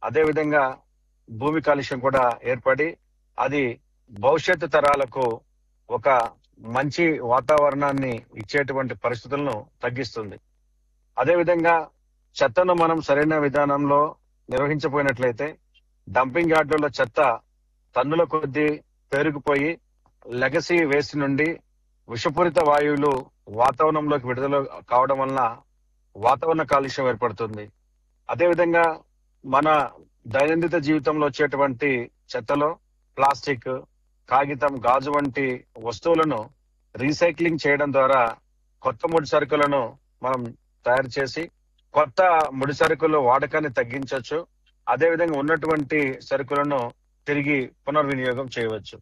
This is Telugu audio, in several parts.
అదే విధంగా భూమి కాలుష్యం కూడా ఏర్పడి అది భవిష్యత్తు తరాలకు ఒక మంచి వాతావరణాన్ని ఇచ్చేటువంటి పరిస్థితులను తగ్గిస్తుంది అదే విధంగా చెత్తను మనం సరైన విధానంలో నిర్వహించపోయినట్లయితే డంపింగ్ యార్డుల్లో చెత్త టన్నుల కొద్దీ పేరుకుపోయి లెగసీ వేస్ట్ నుండి విషపూరిత వాయువులు వాతావరణంలోకి విడుదల కావడం వలన వాతావరణ కాలుష్యం ఏర్పడుతుంది అదేవిధంగా మన దైనందిన జీవితంలో వచ్చేటువంటి చెత్తలో ప్లాస్టిక్ కాగితం గాజు వంటి వస్తువులను రీసైక్లింగ్ చేయడం ద్వారా కొత్త ముడి సరుకులను మనం తయారు చేసి కొత్త ముడి సరుకుల వాడకాన్ని తగ్గించవచ్చు అదేవిధంగా ఉన్నటువంటి సరుకులను తిరిగి పునర్వినియోగం చేయవచ్చు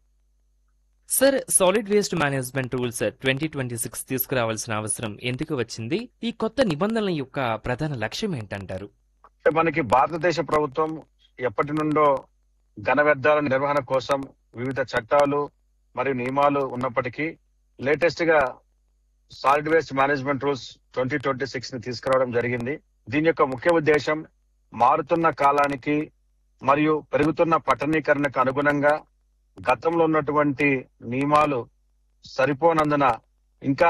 sir solid waste management rules twenty twenty six తీసుకురావాల్సిన అవసరం ఎందుకు వచ్చింది ఈ కొత్త నిబంధనల యొక్క ప్రధాన లక్ష్యం ఏంటంటారు అంటే మనకి భారతదేశ ప్రభుత్వం ఎప్పటి నుండో ఘన వ్యర్థాల నిర్వహణ కోసం వివిధ చట్టాలు మరియు నియమాలు ఉన్నప్పటికీ లేటెస్ట్ గా solid waste management rules twenty twenty six ని తీసుకురావడం జరిగింది దీని యొక్క ముఖ్య ఉద్దేశం మారుతున్న కాలానికి మరియు పెరుగుతున్న పట్టణీకరణకు అనుగుణంగా గతంలో ఉన్నటువంటి నియమాలు సరిపోనందున ఇంకా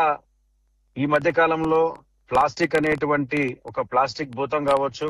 ఈ మధ్య కాలంలో ప్లాస్టిక్ అనేటువంటి ఒక ప్లాస్టిక్ భూతం కావచ్చు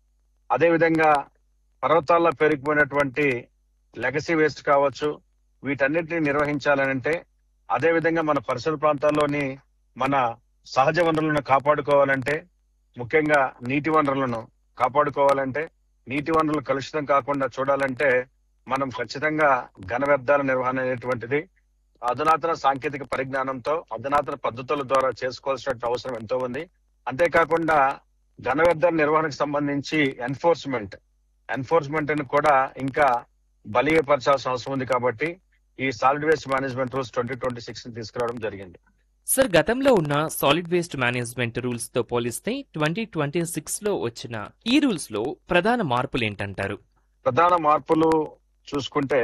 అదే విధంగా పర్వతాల్లో పెరిగిపోయినటువంటి లెగసీ వేస్ట్ కావచ్చు వీటన్నిటిని నిర్వహించాలనంటే అదే విధంగా మన పరిసర ప్రాంతాల్లోని మన సహజ వనరులను కాపాడుకోవాలంటే ముఖ్యంగా నీటి వనరులను కాపాడుకోవాలంటే నీటి వనరులు కలుషితం కాకుండా చూడాలంటే మనం ఖచ్చితంగా ఘన వ్యర్థాల నిర్వహణ అనేటువంటిది అధునాతన సాంకేతిక పరిజ్ఞానంతో అధునాతన పద్ధతుల ద్వారా చేసుకోవాల్సిన అవసరం ఎంతో ఉంది అంతేకాకుండా ఘన వ్యర్థాల నిర్వహణకు సంబంధించి ఎన్ఫోర్స్మెంట్ ఎన్ఫోర్స్మెంట్ ని కూడా ఇంకా బలీయపరచాల్సిన అవసరం ఉంది కాబట్టి ఈ solid waste management rules twenty twenty six ని తీసుకురావడం జరిగింది సార్ గతంలో ఉన్న సాలిడ్ వేస్ట్ మేనేజ్మెంట్ రూల్స్ తో పోలిస్తే ట్వంటీ ట్వంటీ సిక్స్ లో వచ్చిన ఈ రూల్స్ లో ప్రధాన మార్పులు ఏంటంటారు ప్రధాన మార్పులు చూసుకుంటే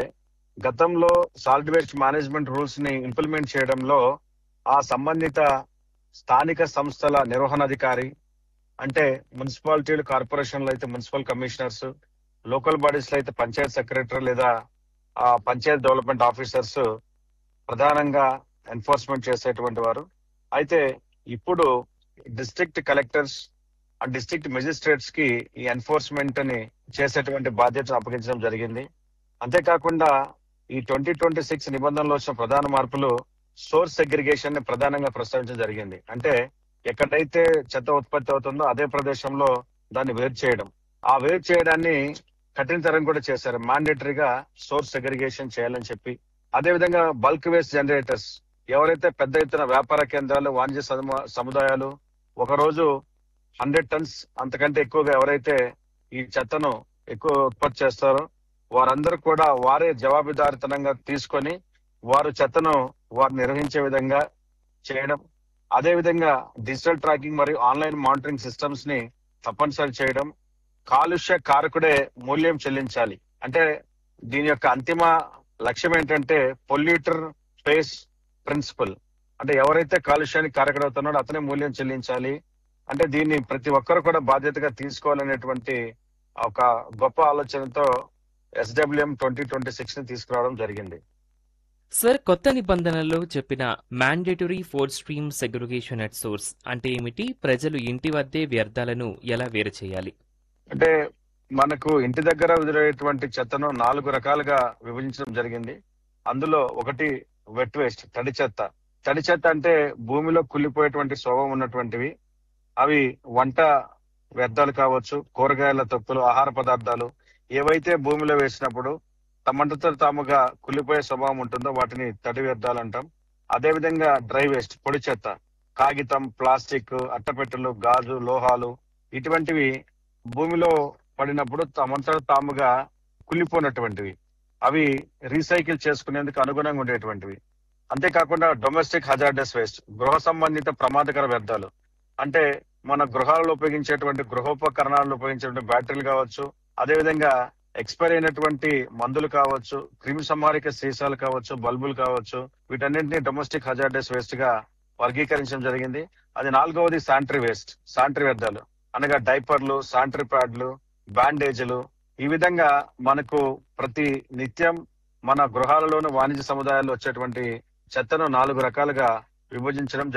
గతంలో సాలిడ్ వేస్ట్ మేనేజ్మెంట్ రూల్స్ ని ఇంప్లిమెంట్ చేయడంలో ఆ సంబంధిత స్థానిక సంస్థల నిర్వహణాధికారి అంటే మున్సిపాలిటీలు కార్పొరేషన్లు అయితే మున్సిపల్ కమిషనర్స్ లోకల్ బాడీస్ లో అయితే పంచాయత్ సెక్రటరీ లేదా ఆ పంచాయత్ డెవలప్మెంట్ ఆఫీసర్స్ ప్రధానంగా ఎన్ఫోర్స్మెంట్ చేసేటువంటి వారు అయితే ఇప్పుడు డిస్ట్రిక్ట్ కలెక్టర్స్ ఆ డిస్ట్రిక్ట్ మెజిస్ట్రేట్స్ కి ఈ ఎన్ఫోర్స్మెంట్ ని చేసేటువంటి బాధ్యత అప్పగించడం జరిగింది అంతేకాకుండా ఈ ట్వంటీ ట్వంటీ సిక్స్ నిబంధనలో వచ్చిన ప్రధాన మార్పులు సోర్స్ సెగ్రిగేషన్ ని ప్రధానంగా ప్రస్తావించడం జరిగింది అంటే ఎక్కడైతే చెత్త ఉత్పత్తి అవుతుందో అదే ప్రదేశంలో దాన్ని వేరు చేయడం ఆ వేరు చేయడాన్ని కఠినతరం కూడా చేశారు మాండేటరీగా సోర్స్ సెగ్రిగేషన్ చేయాలని చెప్పి అదే విధంగా బల్క్ వేస్ట్ జనరేటర్స్ ఎవరైతే పెద్ద ఎత్తున వ్యాపార కేంద్రాలు వాణిజ్య సము- సముదాయాలు ఒక రోజు హండ్రెడ్ టన్స్ అంతకంటే ఎక్కువగా ఎవరైతే ఈ చెత్తను ఎక్కువ ఉత్పత్తి చేస్తారో వారందరూ కూడా వారే జవాబుదారితనంగా తీసుకొని వారు చెత్తను వారు నిర్వహించే విధంగా చేయడం అదే విధంగా డిజిటల్ ట్రాకింగ్ మరియు ఆన్లైన్ మానిటరింగ్ సిస్టమ్స్ ని తప్పనిసరి చేయడం కాలుష్య కారకుడే మూల్యం చెల్లించాలి అంటే దీని యొక్క అంతిమ లక్ష్యం ఏంటంటే పొల్యూటర్ పేస్ ప్రిన్సిపల్ అంటే ఎవరైతే కాలుష్యానికి కారకుడవుతున్నాడో అతనే మూల్యం చెల్లించాలి అంటే దీన్ని ప్రతి ఒక్కరు కూడా బాధ్యతగా తీసుకోవాలనేటువంటి ఒక గొప్ప ఆలోచనతో ఎస్డబ్ల్యూఎం ట్వంటీ ట్వంటీ సిక్స్ ని తీసుకురావడం జరిగింది సార్ కొత్త నిబంధనల్లో చెప్పిన mandatory four stream segregation at source అంటే ఏమిటి ప్రజలు ఇంటి వద్దే వ్యర్థాలను ఎలా వేరు చేయాలి అంటే మనకు ఇంటి దగ్గర వదిలేటువంటి చెత్తను నాలుగు రకాలుగా విభజించడం జరిగింది అందులో ఒకటి వెట్ వేస్ట్ తడి చెత్త తడి చెత్త అంటే భూమిలో కుళ్ళిపోయేటువంటి స్వభావం ఉన్నటువంటివి అవి వంట వ్యర్థాలు కావచ్చు కూరగాయల తొక్కులు ఆహార పదార్థాలు ఏవైతే భూమిలో వేసినప్పుడు తమంతతో తాముగా కుళ్ళిపోయే స్వభావం ఉంటుందో వాటిని తడి వ్యర్థాలు అంటాం అదే విధంగా డ్రై వేస్ట్ పొడి చెత్త కాగితం ప్లాస్టిక్ అట్టపెట్టెలు గాజు లోహాలు ఇటువంటివి భూమిలో పడినప్పుడు తమంతట తాముగా కుళ్ళిపోయినటువంటివి అవి రీసైకిల్ చేసుకునేందుకు అనుగుణంగా ఉండేటువంటివి అంతేకాకుండా డొమెస్టిక్ హజార్డస్ వేస్ట్ గృహ సంబంధిత ప్రమాదకర వ్యర్థాలు అంటే మన గృహాలలో ఉపయోగించేటువంటి గృహోపకరణాలను ఉపయోగించేటువంటి బ్యాటరీలు కావచ్చు అదేవిధంగా ఎక్స్పైర్ అయినటువంటి మందులు కావచ్చు క్రిమి సంహారిక సీసాలు కావచ్చు బల్బులు కావచ్చు వీటన్నింటినీ డొమెస్టిక్ హజార్డస్ వేస్ట్ గా వర్గీకరించడం జరిగింది అది నాలుగవది శానిటరీ వేస్ట్ శానిటరీ వ్యర్థాలు అనగా డైపర్లు శానిటరీ ప్యాడ్లు బ్యాండేజీలు ఈ విధంగా మనకు ప్రతి నిత్యం మన గృహాలలోను వాణిజ్య సముదాయాల్లో వచ్చేటువంటి చెత్తను నాలుగు రకాలుగా విభజించడం